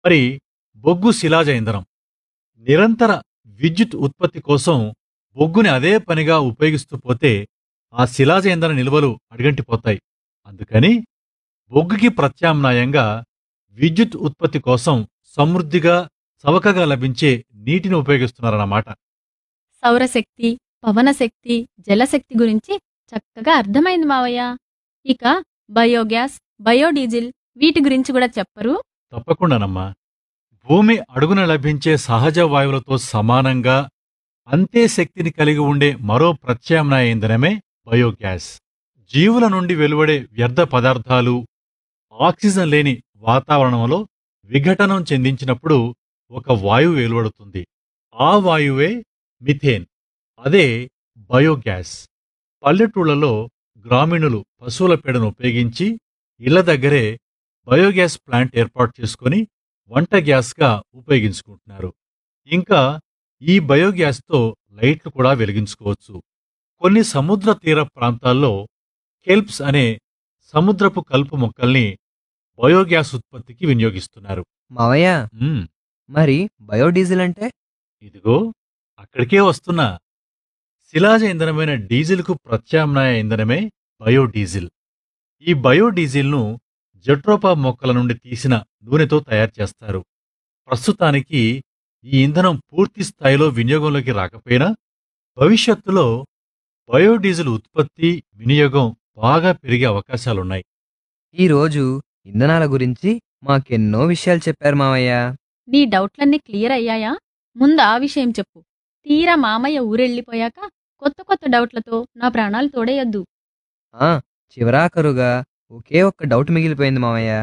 మరి బొగ్గు శిలాజ ఇంధనం నిరంతర విద్యుత్ ఉత్పత్తి కోసం బొగ్గుని అదే పనిగా ఉపయోగిస్తూ పోతే ఆ శిలాజ ఇంధన నిల్వలు అడుగంటిపోతాయి అందుకని బొగ్గుకి ప్రత్యామ్నాయంగా విద్యుత్ ఉత్పత్తి కోసం సమృద్ధిగా చవకగా లభించే నీటిని ఉపయోగిస్తున్నారన్నమాట సౌరశక్తి పవనశక్తి జలశక్తి గురించి చక్కగా అర్థమైంది మావయ్య ఇక బయోగ్యాస్ బయోడీజిల్ వీటి గురించి కూడా చెప్పరు తప్పకుండానమ్మా భూమి అడుగున లభించే సహజ వాయువులతో సమానంగా అంతే శక్తిని కలిగి ఉండే మరో ప్రత్యామ్నాయ ఇంధనమే బయోగ్యాస్ జీవుల నుండి వెలువడే వ్యర్థ పదార్థాలు ఆక్సిజన్ లేని వాతావరణంలో విఘటనం చెందించినప్పుడు ఒక వాయువు వెలువడుతుంది ఆ వాయువే మిథేన్ అదే బయోగ్యాస్ పల్లెటూళ్లలో గ్రామీణులు పశువుల పేడను ఉపయోగించి ఇళ్ల దగ్గరే బయోగ్యాస్ ప్లాంట్ ఏర్పాటు చేసుకొని వంట గ్యాస్గా ఉపయోగించుకుంటున్నారు ఇంకా ఈ బయోగ్యాస్తో లైట్లు కూడా వెలిగించుకోవచ్చు కొన్ని సముద్ర తీర ప్రాంతాల్లో కెల్ప్స్ అనే సముద్రపు కలుపు మొక్కల్ని బయోగ్యాస్ ఉత్పత్తికి వినియోగిస్తున్నారు మావయ్య మ్మ్, మరి బయోడీజిల్ అంటే ఇదిగో అక్కడికే వస్తున్నా శిలాజ ఇంధనమైన డీజిల్కు ప్రత్యామ్నాయ ఇంధనమే బయోడీజిల్ ఈ బయోడీజిల్ను జట్రోపా మొక్కల నుండి తీసిన నూనెతో తయారు చేస్తారు ప్రస్తుతానికి ఈ ఇంధనం పూర్తి స్థాయిలో వినియోగంలోకి రాకపోయినా భవిష్యత్తులో బయోడీజిల్ ఉత్పత్తి వినియోగం బాగా పెరిగే అవకాశాలున్నాయి ఈరోజు ఇంధనాల గురించి మాకెన్నో విషయాలు చెప్పారు మావయ్య నీ డౌట్లన్నీ క్లియర్ అయ్యాయా ముందు ఆ విషయం చెప్పు తీరా మామయ్య ఊరెళ్ళిపోయాక కొత్త కొత్త డౌట్లతో నా ప్రాణాలు తోడేయొద్దు ఆ చివరాఖరుగా ఒకే ఒక్క డౌట్ మిగిలిపోయింది మావయ్య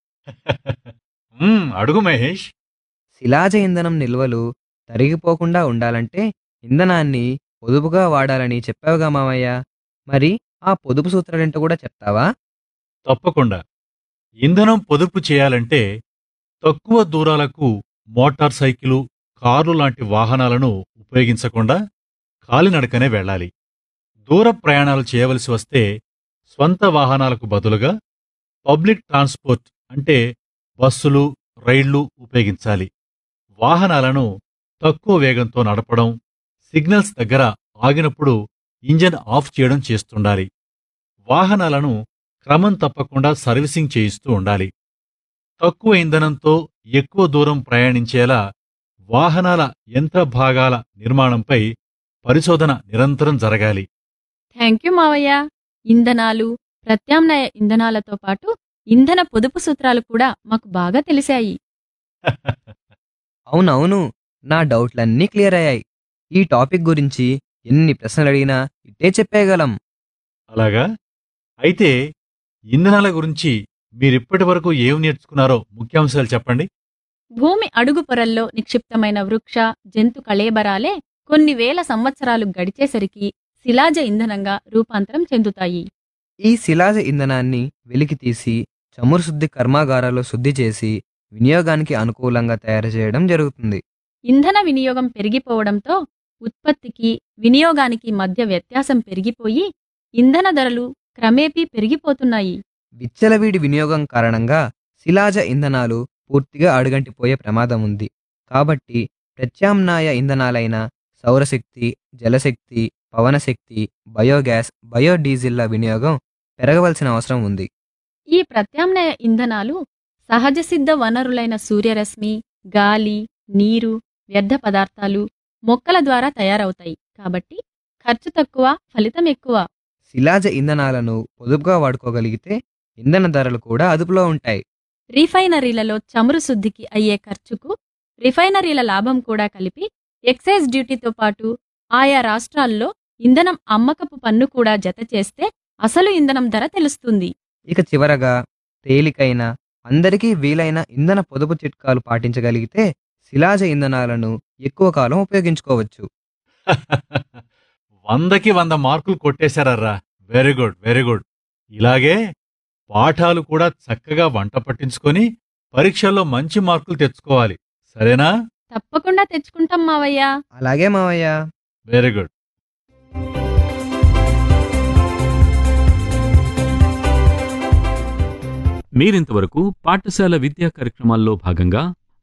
మ్మ్, అడుగు మహేష్ శిలాజ ఇంధనం నిల్వలు తరిగిపోకుండా ఉండాలంటే ఇంధనాన్ని పొదుపుగా వాడాలని చెప్పావుగా మావయ్య మరి ఆ పొదుపు సూత్రాలేంటో కూడా చెప్తావా తప్పకుండా ఇంధనం పొదుపు చేయాలంటే తక్కువ దూరాలకు మోటార్ సైకిలు కార్లు లాంటి వాహనాలను ఉపయోగించకుండా కాలినడకనే వెళ్ళాలి దూర ప్రయాణాలు చేయవలసి వస్తే స్వంత వాహనాలకు బదులుగా పబ్లిక్ ట్రాన్స్పోర్ట్ అంటే బస్సులు రైళ్లు ఉపయోగించాలి వాహనాలను తక్కువ వేగంతో నడపడం సిగ్నల్స్ దగ్గర ఆగినప్పుడు ఇంజన్ ఆఫ్ చేయడం చేస్తుండాలి వాహనాలను క్రమం తప్పకుండా సర్వీసింగ్ చేయిస్తూ ఉండాలి తక్కువ ఇంధనంతో ఎక్కువ దూరం ప్రయాణించేలా వాహనాల యంత్ర భాగాల నిర్మాణంపై పరిశోధన నిరంతరం జరగాలి థ్యాంక్ యూ మావయ్య ఇంధనాలు ప్రత్యామ్నాయ ఇంధనాలతో పాటు ఇంధన పొదుపు సూత్రాలు కూడా మాకు బాగా తెలిసాయి అవునవును నా డౌట్లన్నీ క్లియర్ అయ్యాయి ఈ టాపిక్ గురించి ఎన్ని ప్రశ్నలు అడిగినా ఇట్టే చెప్పేయగలం అలాగా అయితే ఇంధనాల గురించి మీరిప్పటి వరకు ఏం నేర్చుకున్నారో ముఖ్యాంశాలు చెప్పండి భూమి అడుగు పొరల్లో నిక్షిప్తమైన వృక్ష జంతు కళేబరాలే కొన్ని వేల సంవత్సరాలు గడిచేసరికి శిలాజ ఇంధనంగా రూపాంతరం చెందుతాయి ఈ శిలాజ ఇంధనాన్ని వెలికి తీసి చమురు శుద్ధి కర్మాగారాల్లో శుద్ధి చేసి వినియోగానికి అనుకూలంగా తయారు చేయడం జరుగుతుంది ఇంధన వినియోగం పెరిగిపోవడంతో ఉత్పత్తికి వినియోగానికి మధ్య వ్యత్యాసం పెరిగిపోయి ఇంధన ధరలు క్రమేపీ పెరిగిపోతున్నాయి విచ్చలవిడి వినియోగం కారణంగా శిలాజ ఇంధనాలు పూర్తిగా అడుగంటిపోయే ప్రమాదం ఉంది కాబట్టి ప్రత్యామ్నాయ ఇంధనాలైన సౌరశక్తి జలశక్తి పవనశక్తి బయోగ్యాస్ బయోడీజిల్ల వినియోగం పెరగవలసిన అవసరం ఉంది ఈ ప్రత్యామ్నాయ ఇంధనాలు సహజసిద్ధ వనరులైన సూర్యరశ్మి గాలి నీరు వ్యర్థ పదార్థాలు మొక్కల ద్వారా తయారవుతాయి కాబట్టి ఖర్చు తక్కువ ఫలితం ఎక్కువ శిలాజ ఇంధనాలను పొదుపుగా వాడుకోగలిగితే ఇంధన ధరలు కూడా అదుపులో ఉంటాయి రిఫైనరీలలో చమురు శుద్ధికి అయ్యే ఖర్చుకు రిఫైనరీల లాభం కూడా కలిపి ఎక్సైజ్ డ్యూటీతో పాటు ఆయా రాష్ట్రాల్లో ఇంధనం అమ్మకపు పన్ను కూడా జత చేస్తే అసలు ఇంధనం ధర తెలుస్తుంది ఇక చివరగా తేలికైన అందరికీ వీలైన ఇంధన పొదుపు చిట్కాలు పాటించగలిగితే శిలాజ ఇంధనాలను ఎక్కువ కాలం ఉపయోగించుకోవచ్చు వందకి వంద మార్కులు కొట్టేశారర్రా వెరీ గుడ్ వెరీ గుడ్ ఇలాగే పాఠాలు కూడా చక్కగా వంట పట్టించుకొని పరీక్షల్లో మంచి మార్కులు తెచ్చుకోవాలి సరేనా తప్పకుండా తెచ్చుకుంటాం మావయ్య అలాగే మావయ్య వెరీ గుడ్ మీరింతవరకు పాఠశాల విద్యా కార్యక్రమాల్లో భాగంగా